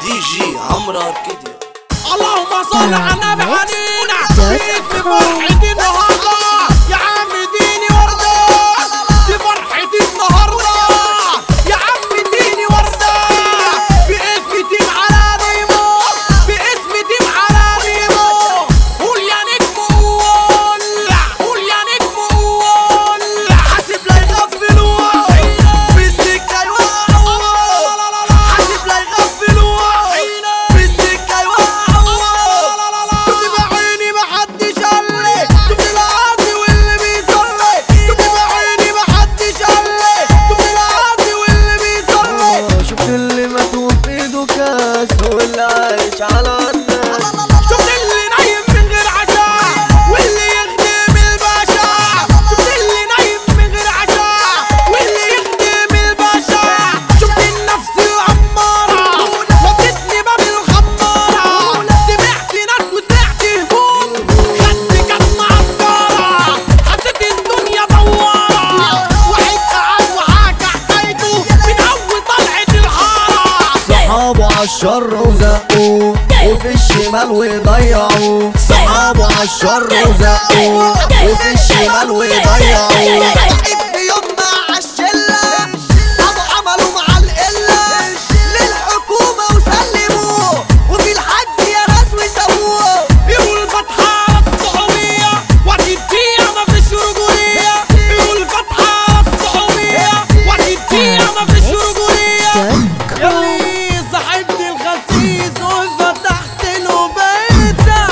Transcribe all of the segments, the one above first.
دي جي عمرو اركيديا اللهم صل على النبي علينا باسم فرحتي النهارده يا عم اديني ورده دي فرحتي النهارده يا عم اديني ورده باسم تيم على ديمو باسم تيم على ديمو قول يا نجم قول قول يا نجم قول حاسب لا يغفلوها في السكه يوقعوها حاسب لا يغفلوها في السكه يوقعوها شوفي بعيني محدش قال لي شوفي العاصي واللي بيصلي شوفي بعيني محدش قال لي شوفي العاصي واللي بيصلي شفت اللي مدوب ايده كاس واللي عايش على الناس شفت اللي نايم من غير عشاء واللي يخدم الباشا شفت اللي نايم من غير عشاء واللي يخدم الباشا شفت النفس الأمارة ودتني باب الخمارة سمعت ناس وسمعت هموم خدت كانت معسكرة حسيت الدنيا دوارة واحد قعد وحكى حكايته من أول طلعة الحارة صحابه عالشر وزقوه وفي الشمال وضيعوه صحابه عالشر وزقوه وفي الشمال وضيعوه في يوم مع الشلة أبو عملوا مع القلة للحكومة وسلموه وفي الحجز يا ناس وسووه يقول فتحة الصحوية وتديها مفيش رجولية يقول فتحة الصحوية وتديها مفيش رجولية يلي صاحبت الخسيس وفتحت له بيتك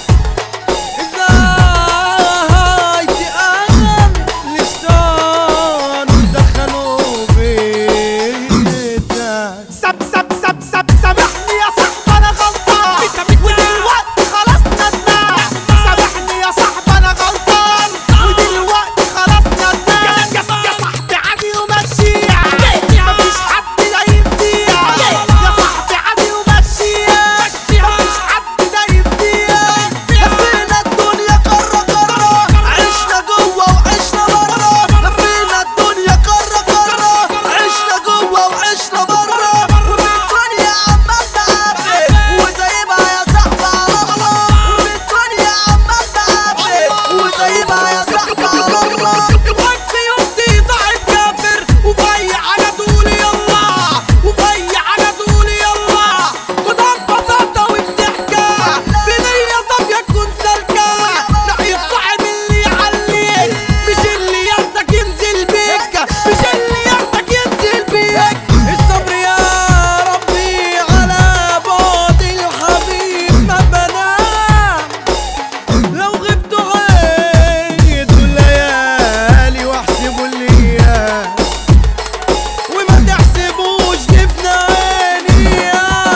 ازاي تأمن الشيطان ودخلوا بيتك سب سب سب سب سامحني يا صاحبي انا غلطان ودلوقتي خلاص ندمان سامحني يا صاحبي انا غلطان ودلوقتي خلاص ندمان يا يا صاحبي عادي ومشيها مفيش حد دايم فيها يا صاحبي عادي ومشيها مفيش حد دايم فيها لفينا الدنيا قارة قارة عشنا جوه وعشنا برا لفينا الدنيا قارة قارة عشنا جوه وعشنا برا والدنيا عمال تعبي وسايبها يا صاحبي على الله والدنيا عمال تعبي وسايبها يا صاحبي على الله وفي يومتي صاحب كافر وفي على طول يلا وفي على طول يلا خدها ببساطة وبضحكة بنية صافية تكون سالكة نحيي الصاحب اللي يعليك مش اللي ياخدك ينزل بيك مش اللي ياخدك ينزل بيك الصبر يا ربي على بعد الحبيب ما بنام لو غبت عيدوا الليالي واحسبوا الايام وما تحسبوش جفنا عيني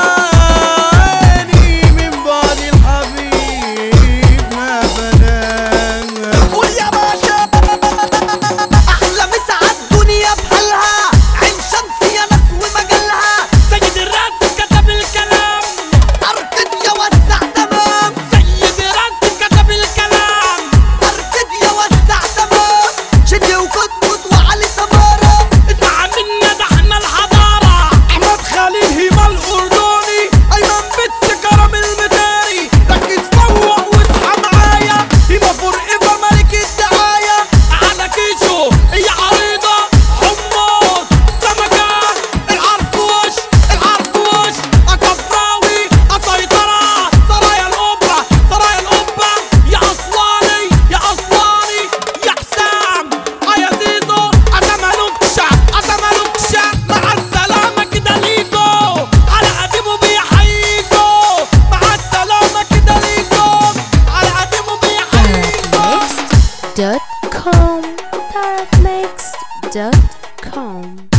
عيني من بعد الحبيب ما بنام قول يا باشا احلى مسعى الدنيا بحالها عين شمس يا ناس ومجالها سيد الراتب كتب الكلام اركض يا وسع تمام سيد الراتب كتب الكلام اركض يا وسع تمام شد وكتكوت وعلي سمارة اسمع منا ده احنا الحضارة احمد خليل هيما الاردني ايمن بيتس كرم المداري ركز فوق واصحى معايا هيما فور ايفر ملك الدعاية على كيشو هي عريضة حمص سمكة العرفوش العرفوش أكفراوي أسيطرة سرايا الأوبرا سرايا الأوبا يا أصلاني يا أصلاني يا حسام يا زيزو أتملكشة أتملكشة مع السلامة كده ليكو على قديمه بيحييكو مع السلامة كده ليكو على قديمه بيحييكو Next.com. Tarotmix.com.